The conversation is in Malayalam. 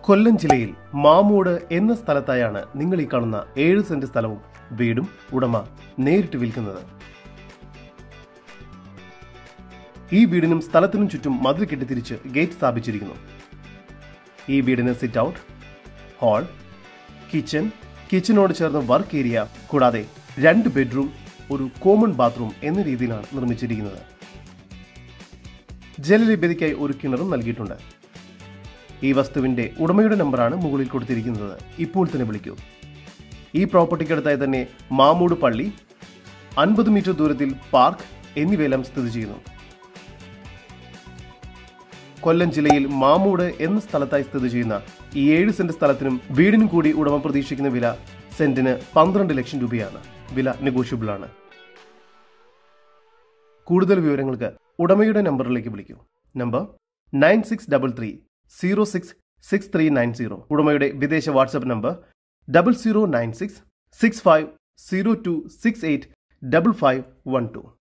കൊല്ലം ജില്ലയിൽ മാമൂട് എന്ന സ്ഥലത്തായാണ് നിങ്ങൾ ഈ കാണുന്ന ഏഴ് സെന്റ് സ്ഥലവും വീടും ഉടമ നേരിട്ട് വിൽക്കുന്നത് ഈ വീടിനും സ്ഥലത്തിനും ചുറ്റും മതിൽ കെട്ടിത്തിരിച്ച് ഗേറ്റ് സ്ഥാപിച്ചിരിക്കുന്നു ഈ വീടിന് സിറ്റ് ഔട്ട് ഹാൾ കിച്ചൺ കിച്ചനോട് ചേർന്ന് വർക്ക് ഏരിയ കൂടാതെ രണ്ട് ബെഡ്റൂം ഒരു കോമൺ ബാത്റൂം എന്ന രീതിയിലാണ് നിർമ്മിച്ചിരിക്കുന്നത് ജലലഭ്യതയ്ക്കായി ഒരു കിണറും നൽകിയിട്ടുണ്ട് ഈ വസ്തുവിന്റെ ഉടമയുടെ നമ്പറാണ് മുകളിൽ കൊടുത്തിരിക്കുന്നത് ഇപ്പോൾ തന്നെ വിളിക്കൂ ഈ പ്രോപ്പർട്ടിക്കടുത്തായി തന്നെ മാമൂട് പള്ളി അൻപത് മീറ്റർ ദൂരത്തിൽ പാർക്ക് എന്നിവയെല്ലാം സ്ഥിതി ചെയ്യുന്നു കൊല്ലം ജില്ലയിൽ മാമൂട് എന്ന സ്ഥലത്തായി സ്ഥിതി ചെയ്യുന്ന ഈ ഏഴ് സെന്റ് സ്ഥലത്തിനും വീടിനും കൂടി ഉടമ പ്രതീക്ഷിക്കുന്ന വില സെന്റിന് പന്ത്രണ്ട് ലക്ഷം രൂപയാണ് വില നെഗോഷ്യബിൾ ആണ് കൂടുതൽ വിവരങ്ങൾക്ക് ഉടമയുടെ നമ്പറിലേക്ക് വിളിക്കൂ number nine six double three zero six six three nine zero ഉടമയുടെ വിദേശ WhatsApp number double zero nine six six five zero two six eight double five one to